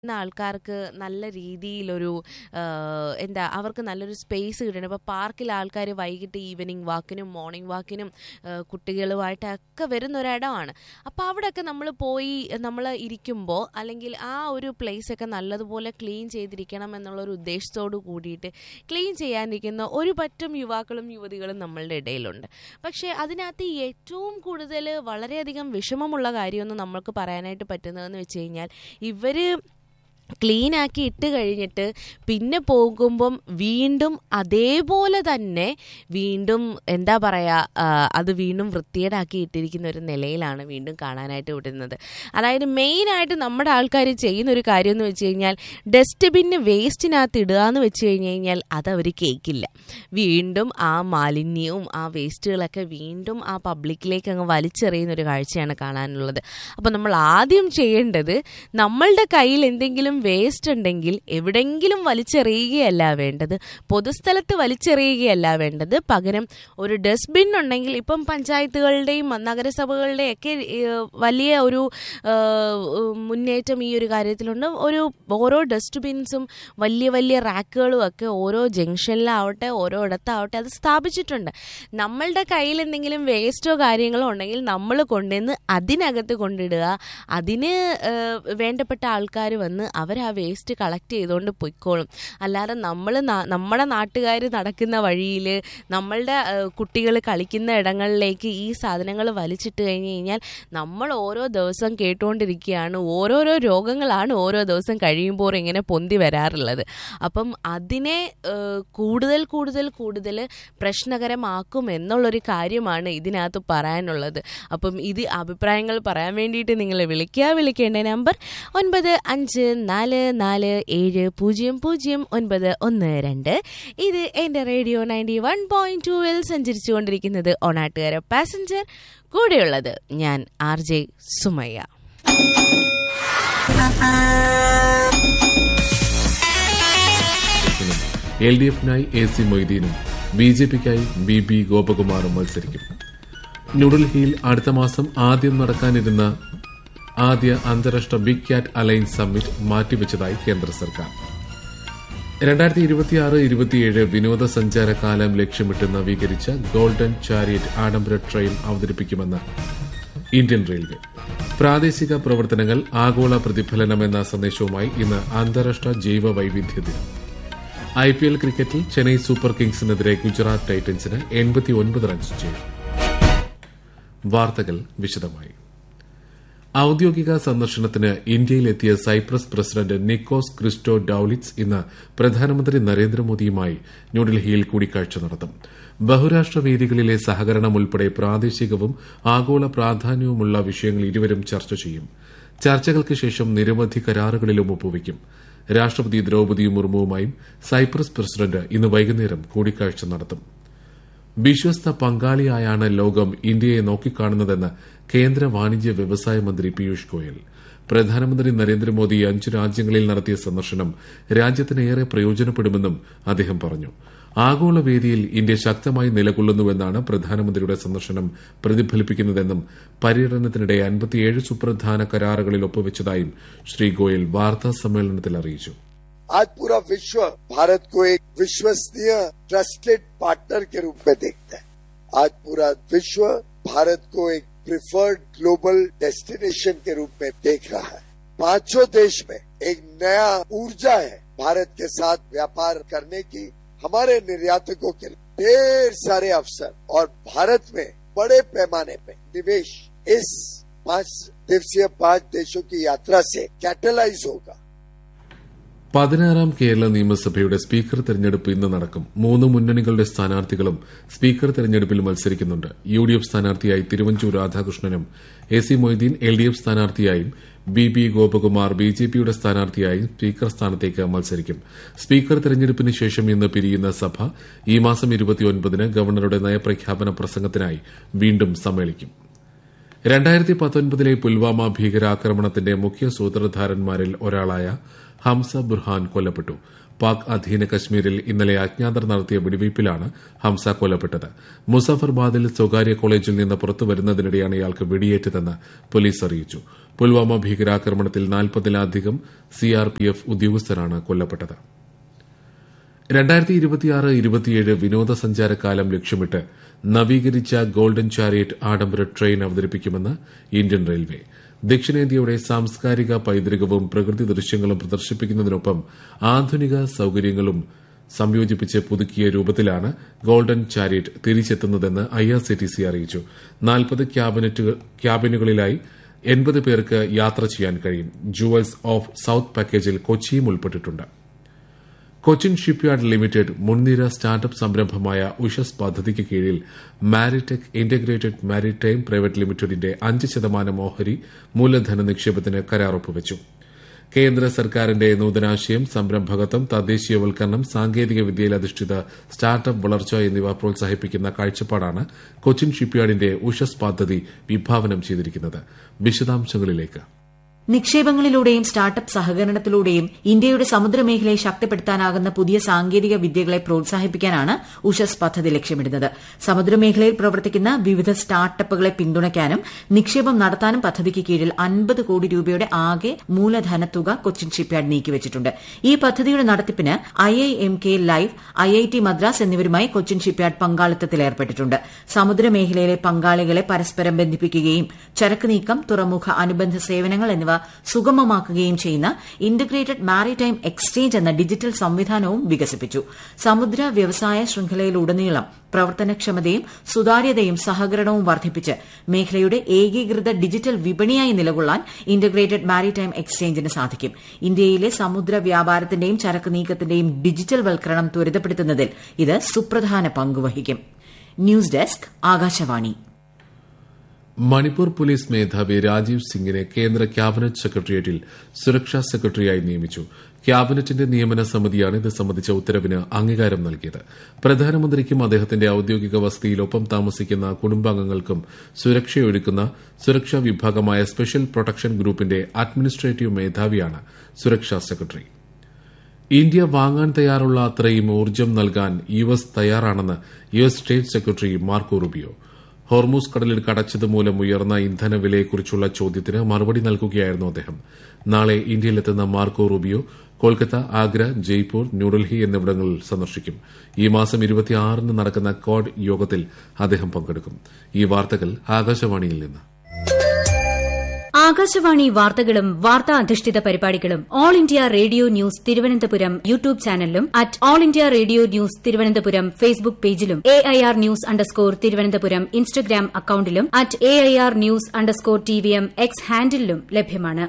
ന്ന ആൾക്കാർക്ക് നല്ല രീതിയിലൊരു ആഹ്, എന്താ അവർക്ക് നല്ലൊരു സ്പേസ് കിട്ടണം ഇപ്പോൾ പാർക്കിൽ ആൾക്കാർ വൈകിട്ട് ഈവനിങ് വാക്കിനും മോർണിംഗ് വാക്കിനും ആഹ്, കുട്ടികളുമായിട്ടൊക്കെ വരുന്ന ഒരിടമാണ് അപ്പോൾ അവിടെയൊക്കെ നമ്മൾ പോയി നമ്മൾ ഇരിക്കുമ്പോൾ അല്ലെങ്കിൽ ആ ഒരു place ഒക്കെ നല്ലതുപോലെ ക്ലീൻ ചെയ്തിരിക്കണം എന്നുള്ളൊരു ഉദ്ദേശത്തോട് കൂടിയിട്ട് ക്ലീൻ ചെയ്യാനിരിക്കുന്ന ഒരു പറ്റം യുവാക്കളും യുവതികളും നമ്മളുടെ ഇടയിലുണ്ട് പക്ഷേ അതിനകത്ത് ഏറ്റവും കൂടുതൽ വളരെയധികം വിഷമമുള്ള കാര്യമൊന്നും നമ്മൾക്ക് പറയാനായിട്ട് പറ്റുന്നതെന്ന് വെച്ച് കഴിഞ്ഞാൽ ഇവർ ക്ലീൻ ആക്കി ഇട്ട് കഴിഞ്ഞിട്ട് പിന്നെ പോകുമ്പം വീണ്ടും അതേപോലെ തന്നെ വീണ്ടും എന്താ പറയുക അത് വീണ്ടും വൃത്തികേടാക്കി ഇട്ടിരിക്കുന്ന ഒരു നിലയിലാണ് വീണ്ടും കാണാനായിട്ട് വിടുന്നത് അതായത് മെയിനായിട്ട് നമ്മുടെ ആൾക്കാർ ചെയ്യുന്ന ഒരു കാര്യം എന്ന് വെച്ച് കഴിഞ്ഞാൽ ഡസ്റ്റ്ബിന്ന് വേസ്റ്റിനകത്ത് ഇടുക എന്ന് വെച്ച് കഴിഞ്ഞ് കഴിഞ്ഞാൽ അത് അവർ കേൾക്കില്ല വീണ്ടും ആ മാലിന്യവും ആ വേസ്റ്റുകളൊക്കെ വീണ്ടും ആ പബ്ലിക്കിലേക്ക് അങ്ങ് വലിച്ചെറിയുന്ന ഒരു കാഴ്ചയാണ് കാണാനുള്ളത് അപ്പോൾ നമ്മൾ ആദ്യം ചെയ്യേണ്ടത് നമ്മളുടെ കയ്യിൽ എന്തെങ്കിലും വേസ്റ്റ് ഉണ്ടെങ്കിൽ എവിടെങ്കിലും വലിച്ചെറിയുകയല്ല വേണ്ടത് പൊതുസ്ഥലത്ത് വലിച്ചെറിയുകയല്ല വേണ്ടത് പകരം ഒരു ഡസ്റ്റ്ബിൻ ഉണ്ടെങ്കിൽ ഇപ്പം പഞ്ചായത്തുകളുടെയും നഗരസഭകളുടെയും ഒക്കെ ഏഹ്, വലിയ ഒരു ഏഹ്, മുന്നേറ്റം ഈ ഒരു കാര്യത്തിലുണ്ട് ഒരു ഓരോ ഡസ്റ്റ്ബിൻസും വലിയ വലിയ റാക്കുകളും ഒക്കെ ഓരോ ജംഗ്ഷനിലാവട്ടെ ഓരോ ഇടത്താവട്ടെ അത് സ്ഥാപിച്ചിട്ടുണ്ട് നമ്മളുടെ കയ്യിൽ എന്തെങ്കിലും വേസ്റ്റോ കാര്യങ്ങളോ ഉണ്ടെങ്കിൽ നമ്മൾ കൊണ്ടുവന്ന് അതിനകത്ത് കൊണ്ടിടുക അതിന് ഏഹ്, വേണ്ടപ്പെട്ട ആൾക്കാർ വന്ന് അവർ ആ വേസ്റ്റ് കളക്ട് ചെയ്തുകൊണ്ട് പൊയ്ക്കോളും അല്ലാതെ നമ്മൾ നമ്മുടെ നാട്ടുകാർ നടക്കുന്ന വഴിയിൽ നമ്മളുടെ കുട്ടികൾ കളിക്കുന്ന ഇടങ്ങളിലേക്ക് ഈ സാധനങ്ങൾ വലിച്ചിട്ട് കഴിഞ്ഞ് കഴിഞ്ഞാൽ നമ്മൾ ഓരോ ദിവസം കേട്ടുകൊണ്ടിരിക്കുകയാണ് ഓരോരോ രോഗങ്ങളാണ് ഓരോ ദിവസം കഴിയുമ്പോൾ ഇങ്ങനെ പൊന്തി വരാറുള്ളത് അപ്പം അതിനെ ഏഹ്, കൂടുതൽ കൂടുതൽ കൂടുതൽ പ്രശ്നകരമാക്കും എന്നുള്ളൊരു കാര്യമാണ് ഇതിനകത്ത് പറയാനുള്ളത് അപ്പം ഇത് അഭിപ്രായങ്ങൾ പറയാൻ വേണ്ടിയിട്ട് നിങ്ങൾ വിളിക്കുക വിളിക്കേണ്ട നമ്പർ ഒൻപത് അഞ്ച് നാല് നാല് ഏഴ് പൂജ്യം പൂജ്യം ഒൻപത് ഒന്ന് രണ്ട് ഇത് എൻ്റെ റേഡിയോ നയൻറ്റി വൺ പോയിന്റ് ടൂവിൽ സഞ്ചരിച്ചുകൊണ്ടിരിക്കുന്നത് ഓണാട്ടുകാര പാസഞ്ചർ കൂടെയുള്ളത് ഞാൻ R J Sumayya L D എഫിനായി എ സി മൊയ്തീനും ബി ജെ പിക്കായി ബി ബി ഗോപകുമാറും മത്സരിക്കും ന്യൂഡൽഹിയിൽ അടുത്ത മാസം ആദ്യം നടക്കാനിരുന്ന ആദ്യ അന്താരാഷ്ട്ര ബിഗ് ക്യാറ്റ് അലയൻസ് സമ്മിറ്റ് മാറ്റിവെച്ചതായി കേന്ദ്ര സർക്കാർ രണ്ടായിരത്തി ഇരുപത്തിയാറ് ഇരുപത്തിയേഴ് വിനോദസഞ്ചാര കാലം ലക്ഷ്യമിട്ട് നവീകരിച്ച ഗോൾഡൻ ചാരിയറ്റ് ആഡംബര ട്രെയിൻ അവതരിപ്പിക്കുമെന്ന് ഇന്ത്യൻ റെയിൽവേ പ്രാദേശിക പ്രവർത്തനങ്ങൾ ആഗോള പ്രതിഫലനം എന്ന സന്ദേശവുമായി ഇന്ന് അന്താരാഷ്ട്ര ജൈവ വൈവിധ്യ ദിനം ഐ പി എൽ ക്രിക്കറ്റിൽ ചെന്നൈ സൂപ്പർ കിങ്സിനെതിരെ ഗുജറാത്ത് ടൈറ്റൻസിന് എൺപത്തിയൊൻപത് റൺസ് ചെയ്തു വാർത്തകൾ വിശദമായി ഔദ്യോഗിക സന്ദർശനത്തിന് ഇന്ത്യയിലെത്തിയ Cyprus president Nikos Christodoulides ഇന്ന് പ്രധാനമന്ത്രി നരേന്ദ്രമോദിയുമായി ന്യൂഡൽഹിയിൽ കൂടിക്കാഴ്ച നടത്തും ബഹുരാഷ്ട്ര വേദികളിലെ സഹകരണം ഉൾപ്പെടെ പ്രാദേശികവും ആഗോള പ്രാധാന്യവുമുള്ള വിഷയങ്ങൾ ഇരുവരും ചർച്ച ചെയ്യും ചർച്ചകൾക്ക് ശേഷം നിരവധി കരാറുകളിലും ഒപ്പുവയ്ക്കും രാഷ്ട്രപതി ദ്രൌപദി മുർമുവുമായും സൈപ്രസ് പ്രസിഡന്റ് ഇന്ന് വൈകുന്നേരം കൂടിക്കാഴ്ച നടത്തും വിശ്വസ്ത പങ്കാളിയായാണ് ലോകം ഇന്ത്യയെ നോക്കിക്കാണുന്നതെന്ന് കേന്ദ്ര വാണിജ്യ വ്യവസായ മന്ത്രി പീയൂഷ് ഗോയൽ പ്രധാനമന്ത്രി നരേന്ദ്രമോദി അഞ്ചു രാജ്യങ്ങളിൽ നടത്തിയ സന്ദർശനം രാജ്യത്തിന് ഏറെ പ്രയോജനപ്പെടുമെന്നും അദ്ദേഹം പറഞ്ഞു ആഗോള വേദിയിൽ ഇന്ത്യ ശക്തമായി നിലകൊള്ളുന്നുവെന്നാണ് പ്രധാനമന്ത്രിയുടെ സന്ദർശനം പ്രതിഫലിപ്പിക്കുന്നതെന്നും പര്യടനത്തിനിടെ അൻപത്തിയേഴ് സുപ്രധാന കരാറുകളിൽ ഒപ്പുവെച്ചതായും ശ്രീ ഗോയൽ വാർത്താ സമ്മേളനത്തിൽ അറിയിച്ചു आज पूरा विश्व भारत को एक विश्वसनीय ट्रस्टेड पार्टनर के रूप में देखता है आज पूरा विश्व भारत को एक प्रिफर्ड ग्लोबल डेस्टिनेशन के रूप में देख रहा है पांचों देश में एक नया ऊर्जा है भारत के साथ व्यापार करने की हमारे निर्यातकों के लिए ढेर सारे अवसर और भारत में बड़े पैमाने पे निवेश इस पांच दिवसीय पांच देशों की यात्रा से कैटलाइज होगा പതിനാറാം കേരള നിയമസഭയുടെ സ്പീക്കർ തെരഞ്ഞെടുപ്പ് ഇന്ന് നടക്കും മൂന്ന് മുന്നണികളുടെ സ്ഥാനാർത്ഥികളും സ്പീക്കർ തെരഞ്ഞെടുപ്പിൽ മത്സരിക്കുന്നുണ്ട് യു ഡി എഫ് സ്ഥാനാർത്ഥിയായി തിരുവഞ്ചൂർ രാധാകൃഷ്ണനും A C Moideen L D F സ്ഥാനാർത്ഥിയായും B B Gopakumar B J പിയുടെ സ്ഥാനാർത്ഥിയായും സ്പീക്കർ സ്ഥാനത്തേക്ക് മത്സരിക്കും സ്പീക്കർ തെരഞ്ഞെടുപ്പിന് ശേഷം ഇന്ന് പിരിയുന്ന സഭ ഈ മാസം ഇരുപത്തിയൊൻപതിന് ഗവർണറുടെ നയപ്രഖ്യാപന പ്രസംഗത്തിനായി വീണ്ടും സമ്മേളിക്കും രണ്ടായിരത്തി പത്തൊൻപതിലെ പുൽവാമ ഭീകരാക്രമണത്തിന്റെ മുഖ്യ സൂത്രധാരന്മാരിൽ ഒരാളായ ഹംസ ബുർഹാൻ കൊല്ലപ്പെട്ടു പാക് അധീന കശ്മീരിൽ ഇന്നലെ അജ്ഞാതർ നടത്തിയ വെടിവയ്പിലാണ് ഹംസ കൊല്ലപ്പെട്ടത് മുസഫർബാദിൽ സ്വകാര്യ കോളേജിൽ നിന്ന് പുറത്തുവരുന്നതിനിടെയാണ് ഇയാൾക്ക് വെടിയേറ്റതെന്ന് പോലീസ് അറിയിച്ചു പുൽവാമ ഭീകരാക്രമണത്തിൽ നാൽപ്പതിലധികം സിആർപിഎഫ് ഉദ്യോഗസ്ഥരാണ് കൊല്ലപ്പെട്ടത് രണ്ടായിരത്തി ഇരുപത്തിയാറ് ഇരുപത്തിയേഴ് വിനോദസഞ്ചാരകാലം ലക്ഷ്യമിട്ട് നവീകരിച്ച ഗോൾഡൻ ചാരിയറ്റ് ആഡംബര ട്രെയിൻ അവതരിപ്പിക്കുമെന്ന് ഇന്ത്യൻ റെയിൽവേ ദക്ഷിണേന്ത്യയുടെ സാംസ്കാരിക പൈതൃകവും പ്രകൃതി ദൃശ്യങ്ങളും പ്രദർശിപ്പിക്കുന്നതിനൊപ്പം ആധുനിക സൌകര്യങ്ങളും സംയോജിപ്പിച്ച് പുതുക്കിയ രൂപത്തിലാണ് ഗോൾഡൻ ചാരിയറ്റ് തിരിച്ചെത്തുന്നതെന്ന് ഐആർസിടിസി അറിയിച്ചു നാൽപ്പത് ക്യാബിനുകളിലായി എൺപത് പേർക്ക് യാത്ര ചെയ്യാൻ കഴിയും ജുവൽസ് ഓഫ് സൌത്ത് പാക്കേജിൽ കൊച്ചിയും ഉൾപ്പെട്ടിട്ടുണ്ട് കൊച്ചിൻ ഷിപ്പ്യാർഡ് ലിമിറ്റഡ് മുൻനിര സ്റ്റാർട്ടപ്പ് സംരംഭമായ ഉഷസ് പദ്ധതിക്ക് കീഴിൽ മാരിടെക് ഇന്റഗ്രേറ്റഡ് മാരിടൈം പ്രൈവറ്റ് ലിമിറ്റഡിന്റെ അഞ്ച് ശതമാനം ഓഹരി മൂലധന നിക്ഷേപത്തിന് കരാർ ഒപ്പുവച്ചു കേന്ദ്ര സർക്കാരിന്റെ നൂതനാശയം സംരംഭകത്വം തദ്ദേശീയവൽക്കരണം സാങ്കേതിക വിദ്യയിൽ അധിഷ്ഠിത സ്റ്റാർട്ടപ്പ് വളർച്ച എന്നിവ പ്രോത്സാഹിപ്പിക്കുന്ന കാഴ്ചപ്പാടാണ് കൊച്ചിൻ ഷിപ്പ്യാർഡിന്റെ ഉഷസ് പദ്ധതി വിഭാവനം ചെയ്തിരിക്കുന്നത് വിശദാംശങ്ങളിലേക്ക് നിക്ഷേപങ്ങളിലൂടെയും സ്റ്റാർട്ടപ്പ് സഹകരണത്തിലൂടെയും ഇന്ത്യയുടെ സമുദ്രമേഖലയെ ശക്തിപ്പെടുത്താനാകുന്ന പുതിയ സാങ്കേതിക വിദ്യകളെ പ്രോത്സാഹിപ്പിക്കാനാണ് ഉഷസ് പദ്ധതി ലക്ഷ്യമിടുന്നത് സമുദ്രമേഖലയിൽ പ്രവർത്തിക്കുന്ന വിവിധ സ്റ്റാർട്ടപ്പുകളെ പിന്തുണയ്ക്കാനും നിക്ഷേപം നടത്താനും പദ്ധതിക്ക് കീഴിൽ അൻപത് കോടി രൂപയുടെ ആകെ മൂലധന തുക കൊച്ചിൻ ഷിപ്പ്യാർഡ് നീക്കിവച്ചിട്ടുണ്ട് ഈ പദ്ധതിയുടെ നടത്തിപ്പിന് I I M K live I I T Madras എന്നിവരുമായി കൊച്ചിൻ ഷിപ്പ്യാർഡ് പങ്കാളിത്തത്തിൽ ഏർപ്പെട്ടിട്ടുണ്ട് സമുദ്രമേഖലയിലെ പങ്കാളികളെ പരസ്പരം ബന്ധിപ്പിക്കുകയും ചരക്ക് നീക്കം തുറമുഖ അനുബന്ധ സേവനങ്ങൾ എന്നിവ സുഗമമാക്കുകയും ചെയ്യുന്ന ഇന്റഗ്രേറ്റഡ് മാരിടൈം എക്സ്ചേഞ്ച് എന്ന ഡിജിറ്റൽ സംവിധാനവും വികസിപ്പിച്ചു സമുദ്ര വ്യവസായ ശൃംഖലയിലുടനീളം പ്രവർത്തനക്ഷമതയും സുതാര്യതയും സഹകരണവും വർദ്ധിപ്പിച്ച് മേഖലയുടെ ഏകീകൃത ഡിജിറ്റൽ വിപണിയായി നിലകൊള്ളാൻ ഇന്റഗ്രേറ്റഡ് മാരിടൈം എക്സ്ചേഞ്ചിന് സാധിക്കും ഇന്ത്യയിലെ സമുദ്ര വ്യാപാരത്തിന്റെയും ചരക്ക് നീക്കത്തിന്റെയും ഡിജിറ്റൽ വൽക്കരണം ത്വരിതപ്പെടുത്തുന്നതിൽ ഇത് സുപ്രധാന പങ്കുവഹിക്കും news desk Akashvani Manipur police മേധാവി രാജീവ് സിംഗിനെ കേന്ദ്ര ക്യാബിനറ്റ് സെക്രട്ടേറിയറ്റിൽ സുരക്ഷാ സെക്രട്ടറിയായി നിയമിച്ചു ക്യാബിനറ്റിന്റെ നിയമന സമിതിയാണ് ഇത് സംബന്ധിച്ച ഉത്തരവിന് അംഗീകാരം നൽകിയത് പ്രധാനമന്ത്രിക്കും അദ്ദേഹത്തിന്റെ ഔദ്യോഗിക വസതിയിലൊപ്പം താമസിക്കുന്ന കുടുംബാംഗങ്ങൾക്കും സുരക്ഷയൊരുക്കുന്ന സുരക്ഷാ വിഭാഗമായ സ്പെഷ്യൽ പ്രൊട്ടക്ഷൻ ഗ്രൂപ്പിന്റെ അഡ്മിനിസ്ട്രേറ്റീവ് മേധാവിയാണ് സുരക്ഷാ സെക്രട്ടറി ഇന്ത്യ വാങ്ങാൻ തയ്യാറുള്ള അത്രയും ഊർജ്ജം നൽകാൻ യു എസ് തയ്യാറാണെന്ന് U S state secretary Marco Rubio Hormuz കടലിൽ കടച്ചത് മൂലം ഉയർന്ന ഇന്ധന വിലയെക്കുറിച്ചുള്ള ചോദ്യത്തിന് മറുപടി നൽകുകയായിരുന്നു അദ്ദേഹം നാളെ ഇന്ത്യയിലെത്തുന്ന മാർക്കോ റൂബിയോ കൊൽക്കത്ത ആഗ്ര ജയ്പൂർ ന്യൂഡൽഹി എന്നിവിടങ്ങളിൽ സന്ദർശിക്കും ഈ മാസം ഇരുപത്തിയാറിന് നടക്കുന്ന കോഡ് യോഗത്തിൽ അദ്ദേഹം പങ്കെടുക്കും ഈ വാർത്തകൾ ആകാശവാണിയിൽ നിന്ന് ആകാശവാണി വാർത്തകളും വാർത്താ അധിഷ്ഠിത പരിപാടികളും all India radio news Thiruvananthapuram YouTube ചാനലിലും at all India radio news Thiruvananthapuram Facebook പേജിലും A I R news underscore Thiruvananthapuram Instagram അക്കൌണ്ടിലും at A I R news underscore T V M X ഹാൻഡിലും ലഭ്യമാണ്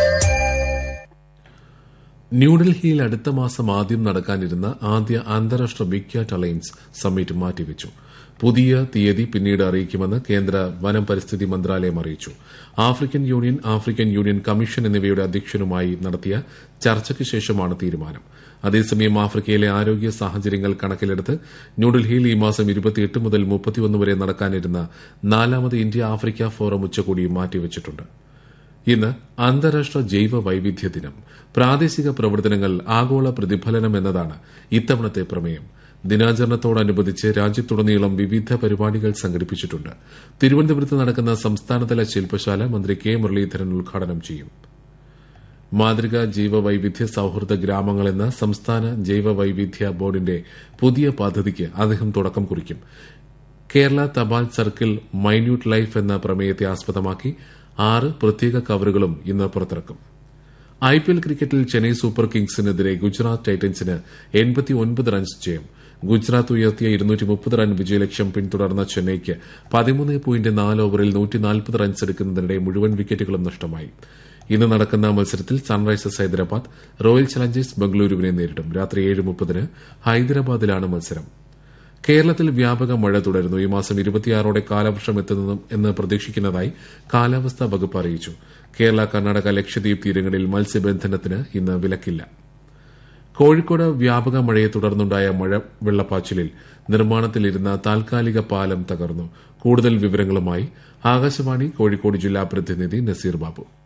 ന്യൂഡൽഹിയിൽ അടുത്ത മാസം ആദ്യം നടക്കാനിരുന്ന ആദ്യ അന്താരാഷ്ട്ര ബിഗ് ക്യാറ്റ് അലയൻസ് സമ്മിറ്റ് മാറ്റിവച്ചു പുതിയ തീയതി പിന്നീട് അറിയിക്കുമെന്ന് കേന്ദ്ര വനം പരിസ്ഥിതി മന്ത്രാലയം അറിയിച്ചു African union African union commission എന്നിവയുടെ അധ്യക്ഷനുമായി നടത്തിയ ചർച്ചയ്ക്ക് ശേഷമാണ് തീരുമാനം അതേസമയം ആഫ്രിക്കയിലെ ആരോഗ്യ സാഹചര്യങ്ങൾ കണക്കിലെടുത്ത് ന്യൂഡൽഹിയിൽ ഈ മാസം ഇരുപത്തിയെട്ട് മുതൽ മുപ്പത്തിയൊന്ന് വരെ നടക്കാനിരുന്ന നാലാമത് ഇന്ത്യ ആഫ്രിക്ക ഫോറം ഉച്ചകോടി മാറ്റിവച്ചിട്ടുണ്ട് ഇന്ന് അന്താരാഷ്ട്ര ജൈവ വൈവിധ്യ ദിനം പ്രാദേശിക പ്രവർത്തനങ്ങൾ ആഗോള പ്രതിഫലനം എന്നതാണ് ഇത്തവണത്തെ പ്രമേയം ദിനാചരണത്തോടനുബന്ധിച്ച് രാജ്യത്തുടനീളം വിവിധ പരിപാടികൾ സംഘടിപ്പിച്ചിട്ടുണ്ട് തിരുവനന്തപുരത്ത് നടക്കുന്ന സംസ്ഥാനതല ശില്പശാല മന്ത്രി കെ മുരളീധരൻ ഉദ്ഘാടനം ചെയ്യും മാതൃകാ ജൈവ വൈവിധ്യ സൌഹൃദ ഗ്രാമങ്ങൾ എന്ന സംസ്ഥാന ജൈവ വൈവിധ്യ ബോർഡിന്റെ പുതിയ പദ്ധതിക്ക് അദ്ദേഹം തുടക്കം കുറിക്കും കേരള തപാൽ സർക്കിൾ മൈന്യൂട്ട് ലൈഫ് എന്ന പ്രമേയത്തെ ആസ്പദമാക്കി ആറ് പ്രത്യേക കവറുകളും ഇന്ന് പുറത്തിറക്കും ഐ പി എൽ ക്രിക്കറ്റിൽ ചെന്നൈ സൂപ്പർ കിങ്സിനെതിരെ ഗുജറാത്ത് ടൈറ്റൻസിന് എൺപത്തിയൊൻപത് റൺസ് ജയം ഗുജറാത്ത് ഉയർത്തിയ ഇരുന്നൂറ്റി മുപ്പത് റൺ വിജയലക്ഷ്യം പിന്തുടർന്ന ചെന്നൈയ്ക്ക് പതിമൂന്ന് പോയിന്റ് നാല് ഓവറിൽ നൂറ്റിനാൽപ്പത് റൺസ് എടുക്കുന്നതിനിടെ മുഴുവൻ വിക്കറ്റുകളും നഷ്ടമായി ഇന്ന് നടക്കുന്ന മത്സരത്തിൽ സൺറൈസേഴ്സ് ഹൈദരാബാദ് റോയൽ ചലഞ്ചേഴ്സ് ബംഗളൂരുവിനെ നേരിടും രാത്രി ഏഴ് മുപ്പതിന് ഹൈദരാബാദിലാണ് മത്സരം കേരളത്തിൽ വ്യാപക മഴ തുടരുന്നു ഈ മാസം ഇരുപത്തിയാറോടെ കാലവർഷം എത്തുന്നു എന്ന് പ്രതീക്ഷിക്കുന്നതായി കാലാവസ്ഥാ വകുപ്പ് അറിയിച്ചു കേരള കർണാടക ലക്ഷദ്വീപ് തീരങ്ങളിൽ മത്സ്യബന്ധനത്തിന് ഇന്ന് വിലക്കില്ല കോഴിക്കോട് വ്യാപക മഴയെ തുടർന്നുണ്ടായ മഴ വെള്ളപ്പാച്ചിലിൽ നിർമ്മാണത്തിലിരുന്ന താൽക്കാലിക പാലം തകർന്നു കൂടുതൽ വിവരങ്ങളുമായി ആകാശവാണി കോഴിക്കോട് ജില്ലാ പ്രതിനിധി നസീർ ബാബു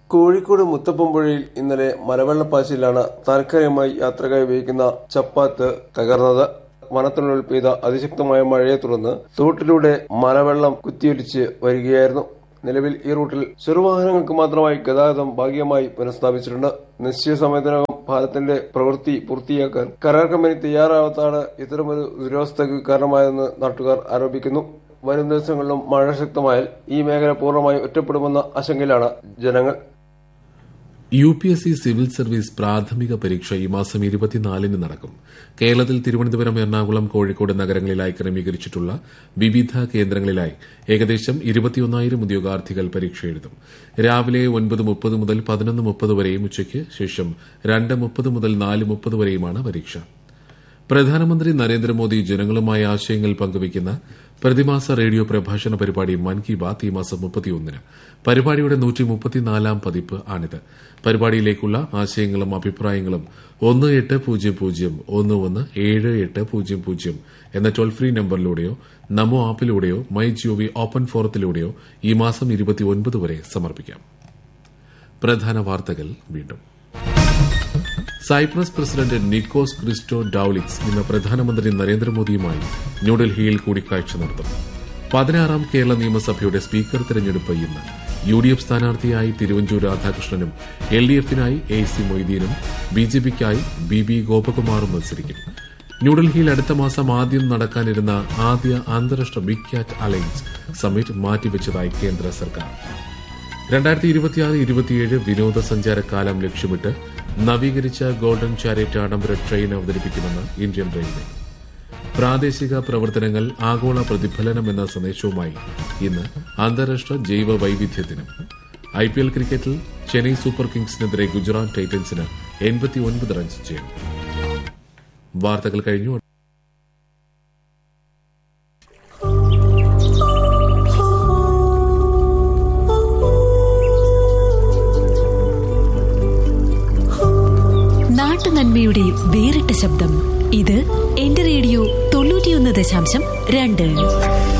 കോഴിക്കോട് മുത്തപ്പമ്പുഴയിൽ ഇന്നലെ മലവെള്ളപ്പാച്ചിലാണ് താൽക്കാലികമായി യാത്രക്കായി ഉപയോഗിക്കുന്ന ചപ്പാത്ത് തകർന്നത് വനത്തിനുള്ളിൽ പെയ്ത അതിശക്തമായ മഴയെ തുടർന്ന് തോട്ടിലൂടെ മലവെള്ളം കുത്തിയൊലിച്ച് വരികയായിരുന്നു നിലവിൽ ഈ റൂട്ടിൽ ചെറുവാഹനങ്ങൾക്ക് മാത്രമായി ഗതാഗതം ഭാഗികമായി പുനഃസ്ഥാപിച്ചിട്ടുണ്ട് നിശ്ചയ സമയത്തിനകം പാലത്തിന്റെ പ്രവൃത്തി പൂർത്തിയാക്കാൻ കരാർ കമ്പനി തയ്യാറാവാത്താണ് ഇത്തരമൊരു ദുരവസ്ഥയ്ക്ക് കാരണമായതെന്ന് നാട്ടുകാർ ആരോപിക്കുന്നു വരും ദിവസങ്ങളിലും മഴ ശക്തമായാൽ ഈ മേഖല പൂർണ്ണമായി ഒറ്റപ്പെടുമെന്ന ആശങ്കയിലാണ് ജനങ്ങൾ U P S C civil service പ്രാഥമിക പരീക്ഷ ഈ മാസം ഇരുപത്തിനാലിന് നടക്കും കേരളത്തിൽ തിരുവനന്തപുരം എറണാകുളം കോഴിക്കോട് നഗരങ്ങളിലായി ക്രമീകരിച്ചിട്ടുള്ള വിവിധ കേന്ദ്രങ്ങളിലായി ഏകദേശം ഇരുപത്തിയൊന്നായിരം ഉദ്യോഗാർത്ഥികൾ പരീക്ഷ എഴുതും രാവിലെ ഒൻപത് മുപ്പത് മുതൽ പതിനൊന്ന് മുപ്പത് വരെയും ഉച്ചയ്ക്ക് ശേഷം രണ്ട് മുപ്പത് മുതൽ നാല് മുപ്പത് വരെയുമാണ് പരീക്ഷ പ്രധാനമന്ത്രി നരേന്ദ്രമോദി ജനങ്ങളുമായി ആശയങ്ങൾ പങ്കുവയ്ക്കുന്ന പ്രതിമാസ റേഡിയോ പ്രഭാഷണ പരിപാടി മൻ കി ബാത്ത് ഈ മാസം മുപ്പത്തിയൊന്നിന് പരിപാടിയുടെ നൂറ്റി മുപ്പത്തിനാലാം പതിപ്പ് ആണിത് പരിപാടിയിലേക്കുള്ള ആശയങ്ങളും അഭിപ്രായങ്ങളും ഒന്ന് എട്ട് പൂജ്യം പൂജ്യം ഒന്ന് ഒന്ന് ഏഴ് എട്ട് പൂജ്യം പൂജ്യം എന്ന ടോൾ ഫ്രീ നമ്പറിലൂടെയോ നമോ ആപ്പിലൂടെയോ മൈ ജിഒവി ഓപ്പൺ ഫോറത്തിലൂടെയോ ഈ മാസം ഇരുപത്തിയൊൻപത് വരെ സമർപ്പിക്കാം പ്രധാന വാർത്തകൾ വീണ്ടും Cyprus president Nikos Christodoulides ഇന്ന് പ്രധാനമന്ത്രി നരേന്ദ്രമോദിയുമായി ന്യൂഡൽഹിയിൽ കൂടിക്കാഴ്ച നടത്തും പതിനാറാം കേരള നിയമസഭയുടെ സ്പീക്കർ തെരഞ്ഞെടുപ്പ് ഇന്ന് യു ഡി എഫ് സ്ഥാനാർത്ഥിയായി തിരുവഞ്ചൂർ രാധാകൃഷ്ണനും എൽ ഡി എഫിനായി എ സി മൊയ്തീനും ബി ജെ പിക്കായി ബി ബി ഗോപകുമാറും മത്സരിക്കും ന്യൂഡൽഹിയിൽ അടുത്ത മാസം ആദ്യം നടക്കാനിരുന്ന ആദ്യ അന്താരാഷ്ട്ര ബിഗ് ക്യാറ്റ് അലയൻസ് സമ്മിറ്റ് മാറ്റിവെച്ചതായി കേന്ദ്ര സർക്കാർ രണ്ടായിരത്തി ഇരുപത്തിയാറ് ഇരുപത്തിയേഴ് വിനോദസഞ്ചാര കാലം ലക്ഷ്യമിട്ട് നവീകരിച്ച ഗോൾഡൻ ചാരിറ്റ് ആഡംബര ട്രെയിൻ അവതരിപ്പിക്കുമെന്ന് ഇന്ത്യൻ റെയിൽവേ പ്രാദേശിക പ്രവർത്തനങ്ങൾ ആഗോള പ്രതിഫലനം എന്ന സന്ദേശവുമായി ഇന്ന് അന്താരാഷ്ട്ര ജൈവ വൈവിധ്യ ദിനം ഐ പി എൽ ക്രിക്കറ്റിൽ ചെന്നൈ സൂപ്പർ കിങ്സിനെതിരെ ഗുജറാത്ത് ടൈറ്റൻസിന് എൺപത്തിയൊൻപത് റൺസ് ജയം വാർത്തകൾ കഴിഞ്ഞു നാട്ടുനന്മയുടെ വേറിട്ട ശബ്ദം ഇത് എന്റെ റേഡിയോ തൊണ്ണൂറ്റിയൊന്ന് ദശാംശം രണ്ട്